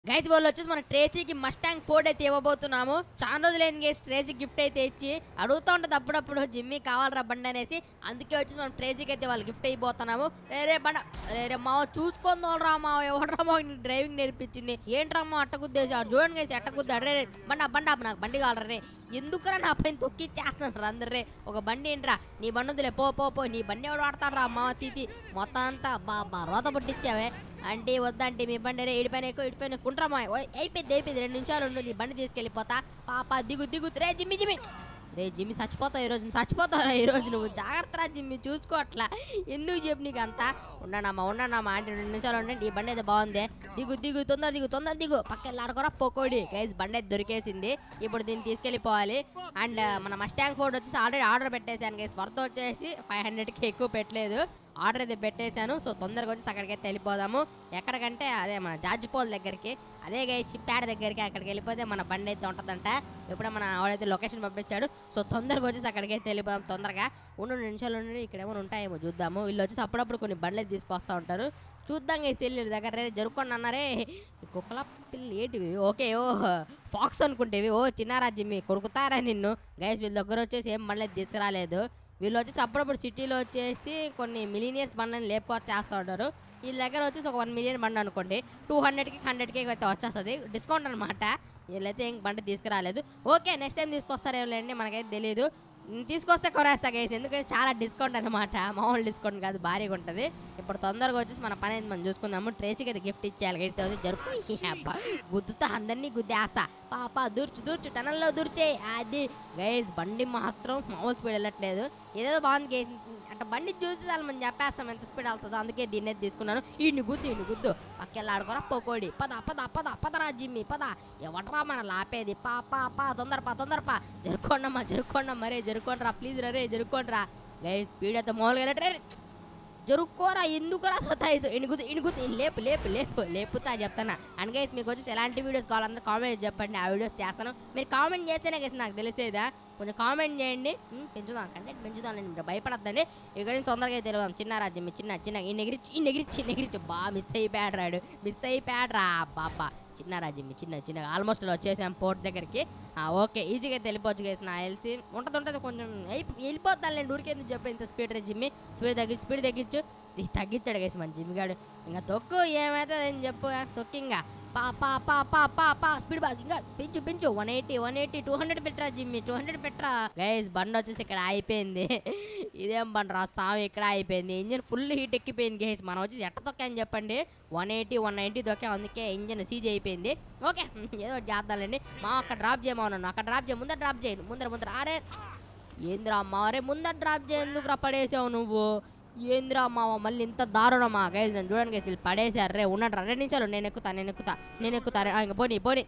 Guys వాళ్ళు వచ్చేసి మన ట్రేసీకి మస్టాంగ్ ఫోర్డ్ అయితే ఇవ్వబోతున్నాము చాలా రోజులైంది గైస్ ట్రేసీ గిఫ్ట్ అయితే ఇచ్చి అడుగుతూ ఉంటుంది అప్పుడప్పుడు జిమ్మి కావాలరా బండి అనేసి అందుకే వచ్చేసి మనం ట్రేసీకి అయితే వాళ్ళు గిఫ్ట్ అయిపోతున్నాము రే రే బండ రే రే మావ చూసుకొని రా మా ఎవడరా మా డ్రైవింగ్ నేర్పించింది ఏంట్రా మా అట్ట గుద్దేసి ఆడు చూడండి గైస్ అట్ట గుద్దాడు రే రే, బండ బండ ఆపు, నాకు బండి కావాలరా రే ఎందుకురా నా పైన తొక్కి చేస్తున్నారు అందరే ఒక బండి ఏంట్రా నీ బండి వదిలే పో పో పో నీ బండి ఎవడు వాడతాడు మా తీతి మొత్తం అంతా బా బా రోత పుట్టించావే అంటే వద్దంటే మీ బండి రే ఇడిపైన ఎక్కువ ఇడిపైన కుంట్రమా ఓయ్, అయిపోయింది అయిపోయింది రెండు నిమిషాలు ఉండు నీ బండి తీసుకెళ్ళిపోతా పాప దిగు దిగు రే జిమ్మి జిమ్మి రే జిమ్మి చచ్చిపోతావు ఈరోజు చచ్చిపోతావురా ఈరోజు నువ్వు జాగ్రత్త రా జిమ్మి చూసుకో అట్లా ఎందుకు చెప్పు నీకు అంతా ఉండనమ్మా ఉండనమ్మా అంటే రెండు నిమిషాలు ఉండండి ఈ బండి అయితే బాగుంది దిగు దిగు తొందర దిగు తొందర దిగు పక్కన ఆడుకోరా పోకోడి గైస్ బండి అయితే దొరికేసింది ఇప్పుడు దీన్ని తీసుకెళ్ళిపోవాలి అండ్ మన మస్టాంగ్ ఫోర్డ్ వచ్చేసి ఆల్రెడీ ఆర్డర్ పెట్టేశాను గైస్ వర్త్ వచ్చేసి ఫైవ్ హండ్రెడ్కి ఎక్కువ పెట్టలేదు ఆర్డర్ అయితే పెట్టేశాను సో తొందరగా వచ్చేసి అక్కడికి అయితే వెళ్ళిపోదాము ఎక్కడికంటే అదే మన జార్జిపోల్ దగ్గరికి అదే గైస్ షిప్యాడ్ దగ్గరికి అక్కడికి వెళ్ళిపోతే మన బండి అయితే ఉంటుందంట ఇప్పుడే మన వాడైతే లొకేషన్ పంపించాడు సో తొందరగా వచ్చేసి అక్కడికి అయితే వెళ్ళిపోదాం తొందరగా ఉండు రెండు నిమిషాలు ఉండి ఇక్కడ ఏమైనా ఉంటాయేమో చూద్దాము వీళ్ళు వచ్చేసి అప్పుడప్పుడు కొన్ని బండ్లు అయితే తీసుకొస్తా ఉంటారు చూద్దాం గైస్ వెళ్ళి దగ్గర రే జరుపుకోండి అన్నారే ఈ కుక్కల పిల్లి ఏంటివి ఓకే ఓ ఫాక్స్ అనుకుంటేవి ఓ చిన్నారాజ్యం మీ కొరుకుతారా నిన్ను గైస్ వీళ్ళ దగ్గర వచ్చేసి ఏం బండ్లు అయితే తీసుకురాలేదు వీళ్ళు వచ్చేసి అప్పుడప్పుడు సిటీలో వచ్చేసి కొన్ని మిలీనియర్స్ బండ్లని లేపుకొచ్చి చేస్తూ ఉంటారు వీళ్ళ దగ్గర వచ్చేసి ఒక వన్ మిలియన్ బండి అనుకోండి టూ హండ్రెడ్కి హండ్రెడ్కి అయితే వచ్చేస్తుంది డిస్కౌంట్ అనమాట వీళ్ళైతే ఏం బండి తీసుకురాలేదు ఓకే నెక్స్ట్ టైం తీసుకొస్తారేమో లేండి మనకైతే తెలియదు ఉమ్, తీసుకొస్తే కొనేస్తా గైస్ ఎందుకంటే చాలా డిస్కౌంట్ అనమాట మామూలు డిస్కౌంట్ కాదు భారీగా ఉంటుంది ఇప్పుడు తొందరగా వచ్చేసి మన పని అయితే మనం చూసుకుందాము ట్రేసీకి అయితే గిఫ్ట్ ఇచ్చేయాలి అయితే అది జరుపు ఈ అబ్బా గుద్దుతా అందరినీ గుద్దేస్తా పాప దూర్చు దూర్చు టనల్లో దూర్చే అది గైస్ బండి మాత్రం మామూలు స్పీడ్ వెళ్ళట్లేదు ఏదో బాగుంది గైస్ అంటే బండి చూసి చాలు మనం చెప్పేస్తాం ఎంత స్పీడ్ వెళ్తుందో అందుకే దీన్ని అయితే తీసుకున్నాను ఈ గుద్దు ఈ గుద్దు పక్కెళ్ళి ఆడుకోరా పోకోడి పద పద పద పదరా జిమ్మి పద ఎవడరా మన లాపేది పా పా పా తొందర పా తొందర పా జరుకోండమ్మా జరుకోండి మరే జరుకోండిరా ప్లీజ్ రే జరుకోండిరా గైస్ స్పీడ్ అయితే మామూలుగా వెళ్ళట్రే జరుక్కోరా ఎందుకురా సతాయిసు ఇనుగుతు ఇనుగుతు లేపు లేపు లేపు లేపుతా చెప్తానా అండ్ గైస్ మీకు వచ్చేసి ఎలాంటి వీడియోస్ కావాలంటే కామెంట్ చెప్పండి ఆ వీడియోస్ చేస్తాను మీరు కామెంట్ చేస్తేనే గైస్ నాకు తెలిసేదా కొంచెం కామెంట్ చేయండి ఉమ్, పెంచుదాం కంటెంట్ పెంచుదాం మీరు భయపడద్దండి ఇక నుంచి తొందరగా అయితే తెలియదాం చిన్న రాజ్యం మీ చిన్న చిన్న ఈ నెగిరిచి ఈ నెగిరిచి ఈ నెగిరిచి బా మిస్ అయిపోయాడు రాడు మిస్ అయిపోయాడు రా బాబా చిన్న రాజ్యం మీ చిన్న చిన్న ఆల్మోస్ట్ వచ్చేసాం పోర్ట్ దగ్గరికి ఆ, ఓకే ఈజీగా అయితే వెళ్ళిపోవచ్చు గైస్ నా తెలిసి ఉంటుంది ఉంటుంది కొంచెం అయిపో వెళ్ళిపోతాను నేను ఊరికేందుకు చెప్పి ఇంత స్పీడ్ రే జిమ్మి స్పీడ్ తగ్గించు స్పీడ్ తగ్గించు ఇది తగ్గించాడు గైస్ మన జిమ్మి గాడు ఇంకా తొక్కు ఏమైతే అని చెప్పు తొక్కు ఇంకా పా పా పా పా పా పా స్పీడ్ బా ఇంకా పెంచు పెంచు one eighty one eighty two hundred పెట్టరా జిమ్మి టూ హండ్రెడ్ పెట్టరా గైస్ బండి వచ్చేసి ఇక్కడ అయిపోయింది ఇదేం బండి రా సాము ఇక్కడ అయిపోయింది ఇంజిన్ ఫుల్ హీట్ ఎక్కిపోయింది గైస్ మనం వచ్చేసి ఎట్ట తొక్కాయని చెప్పండి వన్ ఎయిటీ వన్ నైంటీ తొక్కాం అందుకే ఇంజిన్ సీజ్ అయిపోయింది ఓకే ఏదో ఒకటి చేద్దాంలేండి మా అక్కడ డ్రాప్ చేయమన్నాను అక్కడ డ్రాప్ చేయ ముందర డ్రాప్ చేయండి ముందర ముందర అరే ఏంద్రా అమ్మ అరే ముందర డ్రాప్ చేయ ఎందుకు రా పడేసావు నువ్వు ఏంద్రా అమ్మ మళ్ళీ ఇంత దారుణమా గైజ్ నేను చూడండి గైస్ వీళ్ళు పడేసారు రే ఉన్నాడు రెండు నిమిషాలు నేను ఎక్కుతా నేను ఎక్కుతా నేను ఎక్కుతా రే, ఆ, ఇంక పోనీ పోనీ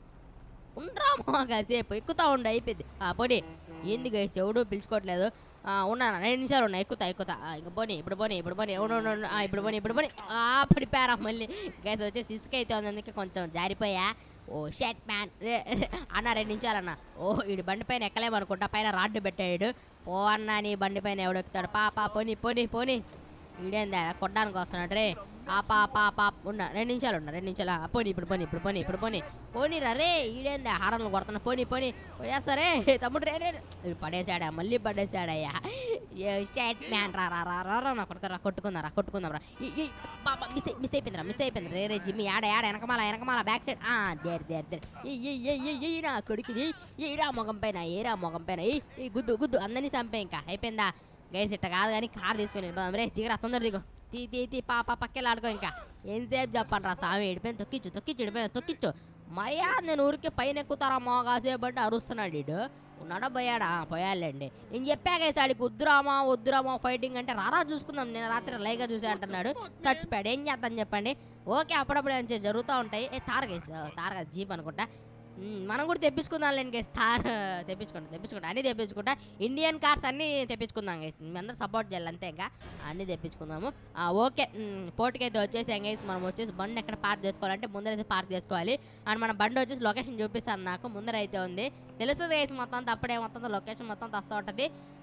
ఉండరా అమ్మ కాసేపు ఎక్కుతా ఉండు అయిపోయింది ఆ, పోనీ ఏంది గైస్ ఎవడు పిలుచుకోవట్లేదు ఆ, ఉన్నాను రెండు నిమిషాలు ఉన్నాయి ఎక్కుతా ఎక్కుతా ఆ, ఇంక పోనీ ఇప్పుడు పోనీ ఇప్పుడు పోనీ ఉండు, ఉండు, ఉండు. ఆ, ఇప్పుడు పోనీ ఇప్పుడు పోనీ ఆ పడిపోయారా మళ్ళీ గైస్ వచ్చేసి ఇసుక అయితే ఉంది అందుకే కొంచెం జారిపోయా ఓ షర్ట్ మ్యాన్ రే రే, అన్న రెండు నిమిషాలు అన్న ఓ వీడి బండి పైన ఎక్కలేమనుకుంటా పైన రాడ్డు పెట్టాడు పో అన్న నీ బండి పైన ఎవడు ఎక్కుతాడు పా పా పోనీ పోనీ పోనీ ఈడేందా కొట్టడానికి వస్తున్నాడు రే ఆ పా పా పా ఉన్న రెండు నిమిషాలు ఉన్న రెండు నిమిషాలు ఆ, పోనీ ఇప్పుడు పోనీ ఇప్పుడు పోనీ ఇప్పుడు పోనీ పోనీ రా రే ఈడేందా హారన్లు కొడుతున్నా పోనీ పోనీ పోయేస్తారే తమ్ముడు రే రే రే. వీడు పడేసాడా మళ్ళీ పడేసాడయ్యా షాట్ మ్యాన్ రా రా రా రా రా నా కొట్టుకు రా కొట్టుకుందాం రా కొట్టుకుందాం రా ఈ, ఈ, బాబా మిస్ అయి- మిస్ అయిపోయింది రా మిస్ అయిపోయింది రే రే జిమ్మి ఆడ ఆడ వెనకమాల వెనకమాల బ్యాక్ సైడ్ ఆ దేర్ దేర్ దేర్ ఏ ఏ ఏ ఏ ఏ నా కొడుకుది ఏరా మొగం పైన ఏరా మొగం పైన ఏ ఏ గుద్దు గుద్దు అందరినీ చంపే ఇంకా అయిపోయిందా గైస్ ఇట్ట కాదు కానీ కార్ తీసుకొని వెళ్ళిపోదాం రే దిగరా తొందర దిగు తీ తీ తీ పా పా పక్కెళ్ళి ఆడుకో ఇంకా ఎంతసేపు చెప్పండి రా స్వామి ఎడిపోయింది తొక్కిచ్చు తొక్కిచ్చు ఎడిపోయింది తొక్కిచ్చు మయా నేను ఊరికి పైన ఎక్కుతారా మా కాసేపు అంటే అరుస్తున్నాడు వీడు ఉన్నాడా పోయాడా ఆ, పోయాలండి నేను చెప్పాక ఈసారికి వద్దురామా వద్దురామా ఫైటింగ్ అంటే రారా చూసుకుందాం నేను రాత్రి లైగర్ చూసా అంటున్నాడు చచ్చిపోయాడు ఏం చేద్దాం చెప్పండి ఓకే అప్పుడప్పుడు ఏం జరుగుతూ ఉంటాయి ఏ తార గేస్ తార కదా జీప్ అనుకుంటా మ్మ్, మనం కూడా తెప్పించుకుందాం లేండి గైస్ తార్ తెప్పించుకుంటాం తెప్పించుకుంటాం అన్నీ తెప్పించుకుంటా ఇండియన్ కార్స్ అన్నీ తెప్పించుకుందాం గైస్ మీ అందరూ సపోర్ట్ చేయాలి అంతే ఇంకా అన్నీ తెప్పించుకుందాము ఆ, ఓకే మ్మ్, పోటీకి అయితే వచ్చేసాం గైస్ మనం వచ్చేసి బండి ఎక్కడ పార్క్ చేసుకోవాలంటే ముందరైతే పార్క్ చేసుకోవాలి అండ్ మన బండి వచ్చేసి లొకేషన్ చూపిస్తాను నాకు ముందర అయితే ఉంది తెలుస్తుంది గైస్ మొత్తం అంతా అప్పుడే మొత్తం లొకేషన్ మొత్తం అంతా వస్తూ ఉంటుంది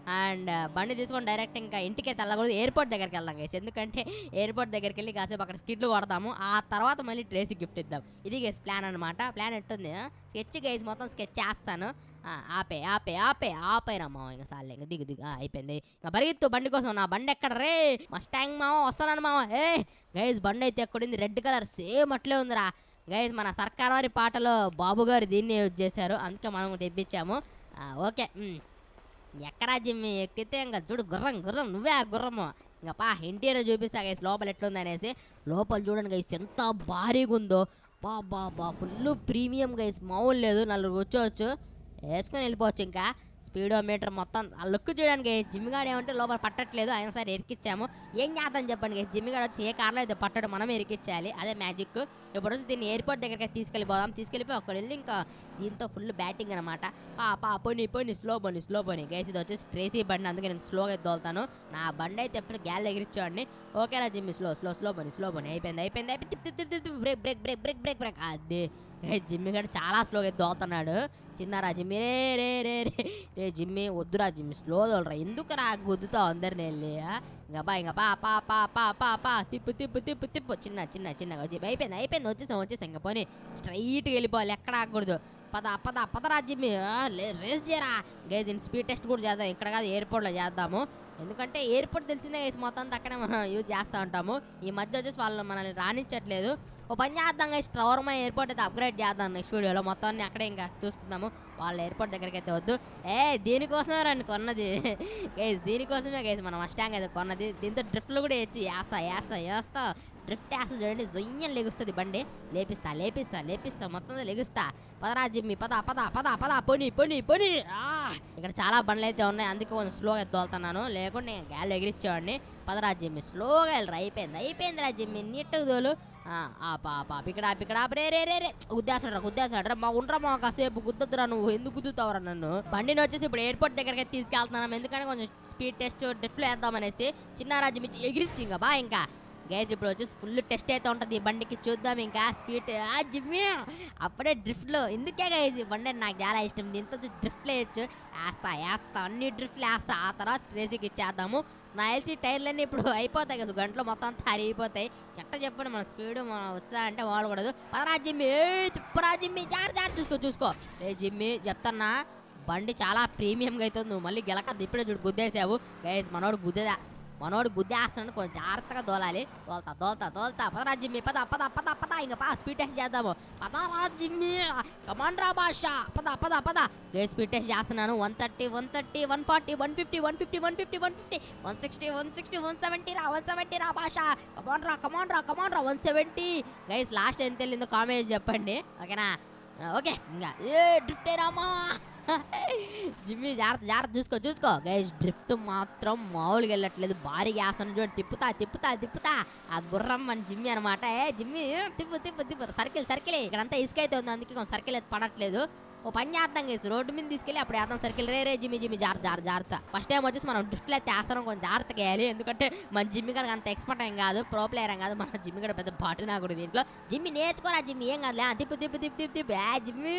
అండ్ బండి తీసుకొని డైరెక్ట్ ఇంకా ఇంటికే తెల్లకూడదు ఎయిర్పోర్ట్ దగ్గరికి వెళ్దాం గైస్ ఎందుకంటే ఎయిర్పోర్ట్ దగ్గరికి వెళ్ళి కాసేపు అక్కడ స్కిట్లు కొడతాము ఆ తర్వాత మళ్ళీ ట్రేసీ గిఫ్ట్ ఇద్దాం ఇది గైస్ ప్లాన్ అనమాట ప్లాన్ ఎట్టుంది స్కెచ్ గైస్ మొత్తం స్కెచ్ చేస్తాను ఆ, ఆపే ఆపే ఆపే ఆపేరా మామ ఇంకా సార్లే ఇంకా దిగు దిగు ఆ, అయిపోయింది ఇంకా పరిగెత్తు బండి కోసం నా బండి ఎక్కడ రే మస్టాంగ్ మామ వస్తున్నాను మామ ఏ గైస్ బండి అయితే ఎక్కడుంది రెడ్ కలర్ సేమ్ అట్లే ఉందిరా గైస్ మన సర్కార్ వారి పాటలో బాబు గారు దీన్ని యూజ్ చేశారు అందుకే మనం తెప్పించాము ఆ, ఓకే ఉమ్. ఎక్కడా జిమ్మి ఎక్కితే ఇంకా చూడు గుర్రం గుర్రం నువ్వే ఆ గుర్రము ఇంకా పా ఇంటీరియర్ చూపిస్తా గైస్ లోపల ఎట్లుంది అనేసి లోపల చూడండి గైస్ ఎంత భారీగా ఉందో బా బా బా ఫుల్ ప్రీమియం గైస్ మామూలు లేదు నలుగురు కూర్చోవచ్చు వేసుకొని వెళ్ళిపోవచ్చు ఇంకా స్పీడోమీటర్ మొత్తం ఆ లుక్ చూడడానికి జిమ్మిగాడు ఏమంటే లోపల పట్టట్లేదు అయినా సరే ఎరికిచ్చాము ఏం చేద్దాం చెప్పండి guys, జిమ్మిగాడు వచ్చి ఏ కార్లో అయితే పట్టడం మనం ఎరికిచ్చాలి అదే మ్యాజిక్ ఇప్పుడు వచ్చి దీన్ని ఎయిర్పోర్ట్ దగ్గరికి తీసుకెళ్ళిపోదాం తీసుకెళ్ళిపోయి అక్కడ వెళ్ళి ఇంకా దీంతో ఫుల్ బ్యాటింగ్ అనమాట పా పా పోనీ పోనీ స్లో పోనీ స్లో పోనీ గైస్ ఇది వచ్చేసి ట్రేసీ బండి అందుకే నేను స్లోగా తోలుతాను నా బండి అయితే ఎప్పుడు గ్యాల్ ఎగిరిచ్చాడిని ఓకేనా జిమ్మి స్లో స్లో స్లో పోనీ స్లో పోనీ అయిపోయింది అయిపోయింది అయిపోయింది తిప్ తిప్ తిప్ తిప్ brake brake brake brake brake brake అది ఏ జిమ్మి గడు చాలా స్లోగా దోతున్నాడు చిన్నారా జిమ్మి రే రే రే రే రే జిమ్మి వద్దురా జిమ్మి స్లో తోలరా ఎందుకు రా గుద్దుతావు అందరిని వెళ్ళి ఆ? ఇంకా బా ఇంకా పా పా పా పా పా పా తిప్పు తిప్పు తిప్పు తిప్పు చిన్న చిన్న చిన్నగా వచ్చి అయిపోయింది అయిపోయింది వచ్చేసాం వచ్చేసాం ఇంకా పోనీ స్ట్రైట్గా వెళ్ళిపోవాలి ఎక్కడ ఆగకూడదు పద పద పదరా జిమ్మి ఆ, లే- రేస్ చేయరా గేజ్ దీని స్పీడ్ టెస్ట్ కూడా చేద్దాం ఇక్కడ కాదు ఎయిర్పోర్ట్లో చేద్దాము ఎందుకంటే ఎయిర్పోర్ట్ తెలిసిందే గైస్ మొత్తం అంతా అక్కడే మనం యూజ్ చేస్తూ ఉంటాము ఈ మధ్య వచ్చేసి వాళ్ళు మనల్ని రాణించట్లేదు ఓ పని చేద్దాం గైస్ ట్రవర్మా ఎయిర్పోర్ట్ అయితే అప్గ్రేడ్ చేద్దాం నెక్స్ట్ వీడియోలో మొత్తం అన్ని అక్కడే ఇంకా చూసుకుందాము వాళ్ళ ఎయిర్పోర్ట్ దగ్గరికి అయితే వద్దు ఏ దీనికోసమే రండి కొన్నది గైస్ దీనికోసమే గైస్ మనం మస్టాంగ్ అయితే కొన్నది దీంతో డ్రిఫ్ట్లు కూడా వేసి వేస్తా వేస్తా వేస్తా డ్రిఫ్ట్ వేస్తా చూడండి జొయ్యం లెగుస్తుంది బండి లేపిస్తా లేపిస్తా లేపిస్తా మొత్తం లెగుస్తా పదరా జిమ్మి పద పద పద పద పొని పొని పొని ఆ! ఇక్కడ చాలా బండ్లు అయితే ఉన్నాయి అందుకే కొంచెం స్లోగా తోలుతున్నాను లేకుంటే నేను గాలి ఎగిరిచ్చేవాడిని పదరా జిమ్మి స్లోగా వెళ్ళరు అయిపోయింది అయిపోయింది రా జిమ్మి నీట్గా తోలు ఆ, ఆ పా పా ఇక్కడ ఇక్కడ రే రే రే రే గుద్దేస్తాడు గుద్దేస్తాడు రా మా ఉండరా మా కాసేపు గుద్దొద్దురా నువ్వు ఎందుకు గుద్దుతావురా నన్ను బండిని వచ్చేసి ఇప్పుడు ఎయిర్పోర్ట్ దగ్గరికి తీసుకెళ్తున్నాం ఎందుకంటే కొంచెం స్పీడ్ టెస్ట్ డ్రిఫ్ట్లు వేద్దామనేసి చిన్నారాజ్యం ఇచ్చి ఎగిరిచ్చి ఇంకా బా ఇంకా గైజ్ ఇప్పుడు వచ్చేసి ఫుల్ టెస్ట్ అయితే ఉంటుంది ఈ బండికి చూద్దాం ఇంకా స్పీడ్ ఆ జిమ్మి అప్పుడే డ్రిఫ్ట్లో ఎందుకే గైజ్ ఈ బండి అంటే నాకు చాలా ఇష్టం దీంతో డ్రిఫ్ట్లు వేయచ్చు వేస్తా వేస్తా అన్ని డ్రిఫ్ట్లు వేస్తా ఆ తర్వాత రేసీకి ఇచ్చేద్దాము నా ఎల్సీ టైర్లన్నీ ఇప్పుడు అయిపోతాయి కదా గంటలో మొత్తం అంతా అరిగిపోతాయి ఎట్ట చెప్పండి మన స్పీడ్ మనం వచ్చా అంటే వాడకూడదు పదరా జిమ్మి ఏ తిప్పరా జిమ్మి జారి జారి చూసుకో చూసుకో ఏ జిమ్మి చెప్తాన్నా బండి చాలా ప్రీమియంగా అవుతుంది నువ్వు మళ్ళీ గెలక ఇప్పుడే చూడు గుద్దేసావు గైస్ మనోడు గుద్దేదా మనోడు గుద్దేస్తున్నాడు కొంచెం జాగ్రత్తగా దోలాలి దోల్తా దోల్తా దోల్తా పదరా జిమ్మి పద పద పద పద ఇంకా పా స్పీడ్ టెస్ట్ చేద్దాము పదరా జిమ్మి కమాండ్ రా భాష పద పద పద గే స్పీడ్ టెస్ట్ చేస్తున్నాను one thirty one thirty one forty one fifty one fifty one fifty one fifty one sixty one sixty one seventy రా వన్ సెవెంటీ రా భాష కమాండ్ రా కమాండ్ రా కమాండ్ రా వన్ సెవెంటీ గైస్ లాస్ట్ ఎంత వెళ్ళిందో comment చేసి ఓకేనా ఆ, ఓకే ఇంకా ఏ డ్రిఫ్ట్ రామా జిమ్మి జాగ్రత్త జాగ్రత్త చూసుకో చూసుకో గైస్ డ్రిఫ్ట్ మాత్రం మామూలుగా వెళ్ళట్లేదు భారీ గ్యాస్ అని చూడండి తిప్పుతా తిప్పుతా తిప్పుతా ఆ గుర్రం మన జిమ్మి అనమాట ఏ జిమ్మి ఏ, తిప్పు తిప్పు తిప్పు సర్కిల్ సర్కిల్ ఇక్కడంతా ఇసుక అయితే ఉంది అందుకే కొంచెం సర్కిల్ అయితే పడట్లేదు ఓ పని చేద్దాం గేసి రోడ్డు మీద తీసుకెళ్ళి అప్పుడు వేద్దాం సర్కిల్ రే రే జిమ్మి జిమ్మి జాగ్రత్త జాగ్రత్త జాగ్రత్త ఫస్ట్ టైం వచ్చేసి మనం డ్రిఫ్ట్లో అయితే వేస్తాం కొంచెం జాగ్రత్తగా వేయాలి ఎందుకంటే మన జిమ్మి కూడా అంత ఎక్స్పర్ట్ ఏం కాదు ప్రో ప్లేయర్ ఏం కాదు మన జిమ్మి కూడా పెద్ద బాటు నా కూడా దీంట్లో జిమ్మి నేర్చుకోరా జిమ్మి ఏం కాదులే ఆ, తిప్పు తిప్పు తిప్పు తిప్పు తిప్పు ఏ జిమ్మి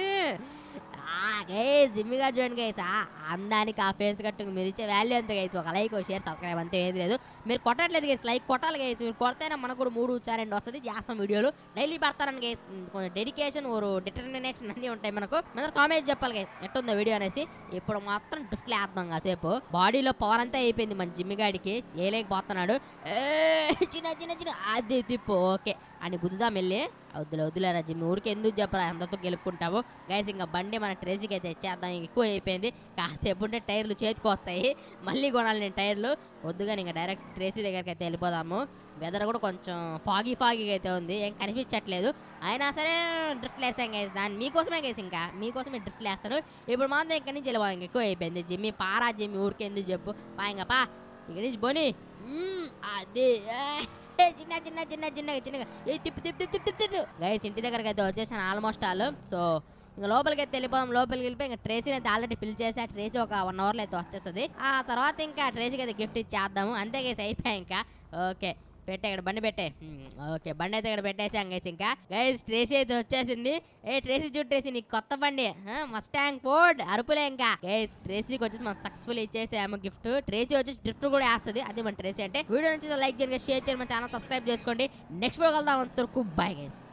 గైస్ జిమ్మి గారు చూడండి గైస్ అందానికి ఆ ఫేస్ కట్టు మీరు ఇచ్చే వాల్యూ ఎంత గైస్ ఒక లైక్ షేర్ సబ్స్క్రైబ్ అంతే ఏది లేదు మీరు కొట్టట్లేదు గైస్ లైక్ కొట్టాలి గైస్ మీరు కొడితేనే మనకు కూడా మూడు రెండు వస్తుంది చేస్తాం వీడియోలు డైలీ పెడతారని గైస్ కొంచెం డెడికేషన్ ఓరు డిటర్మినేషన్ అన్నీ ఉంటాయి మనకు మీద కామెంట్ చెప్పాలి గైస్ ఎట్టుందో వీడియో అనేసి ఇప్పుడు మాత్రం డ్రిఫ్ట్ వేద్దాం కాసేపు బాడీలో పవర్ అంతా అయిపోయింది మన జిమ్మి గాడికి ఏ లేకపోతున్నాడు ఏ చిన్న చిన్న చిన్న అది తిప్పు ఓకే అని గుద్దుదాం వెళ్ళి వద్దులే వద్దులేరా జిమ్మి ఊరికి ఎందుకు చెప్పరా అందరితో గెలుపుకుంటావు గైస్ ఇంకా బండి మన ట్రేసీకి అయితే ఇచ్చేద్దాం ఇంక ఎక్కువ అయిపోయింది కాసేపు ఉంటే టైర్లు చేతికి వస్తాయి మళ్ళీ కొనాలి నేను టైర్లు వద్దుగా ఇంకా డైరెక్ట్ ట్రేసీ దగ్గరికి అయితే వెళ్ళిపోదాము వెదర్ కూడా కొంచెం ఫాగీ ఫాగీగా అయితే ఉంది ఏం కనిపించట్లేదు అయినా సరే డ్రిఫ్ట్ వేసాం గైస్ దాన్ని మీకోసమే గైస్ ఇంకా మీకోసమే డ్రిఫ్ట్ వేస్తాను ఇప్పుడు మాత్రం ఇక్కడి నుంచి వెళ్ళిపోదాం ఇంక ఎక్కువ అయిపోయింది జిమ్మి పారా జిమ్మి ఊరికి ఎందుకు చెప్పు పా ఇంకా పా ఇక్కడి నుంచి పోనీ మ్మ్, అదే ఏ, చిన్న చిన్న చిన్న చిన్నగా చిన్నగా ఏ తిప్పు తిప్పు తిప్పు తిప్పు తిప్పు గైస్ ఇంటి దగ్గరికి అయితే వచ్చేసాను ఆల్మోస్ట్ ఆల్ సో ఇంకా లోపలికి అయితే వెళ్ళిపోదాం లోపలికి వెళ్ళిపోయి ఇంకా ట్రేసీని అయితే ఆల్రెడీ పిల్ చేసి ఆ ట్రేసీ ఒక వన్ అవర్లో అయితే వచ్చేస్తుంది ఆ తర్వాత ఇంకా ట్రేసీకి అయితే గిఫ్ట్ ఇచ్చేద్దాము అంతే గేసి అయిపోయాయి ఇంకా ఓకే పెట్టే ఇక్కడ బండి పెట్టే హ్మ్, ఓకే బండి అయితే ఇక్కడ పెట్టేసాం గైస్ ఇంకా గైస్ ట్రేసీ అయితే వచ్చేసింది ఏ ట్రేసీ చూడు ట్రేసీ నీకు కొత్త బండి మస్టాంగ్ ఫోర్డ్ అరుపులే ఇంకా గైస్ ట్రేసీకి వచ్చేసి మనం సక్సెస్ఫుల్ ఇచ్చేసాము గిఫ్ట్ ట్రేసీ వచ్చేసి డ్రిఫ్ట్ కూడా వేస్తుంది అది మన ట్రేసీ అంటే వీడియో నుంచి లైక్ చేయండి షేర్ చేయండి మన ఛానల్ సబ్స్క్రైబ్ చేసుకోండి నెక్స్ట్ వీడియో కలుద్దాం అంతవరకు బాయ్ గైస్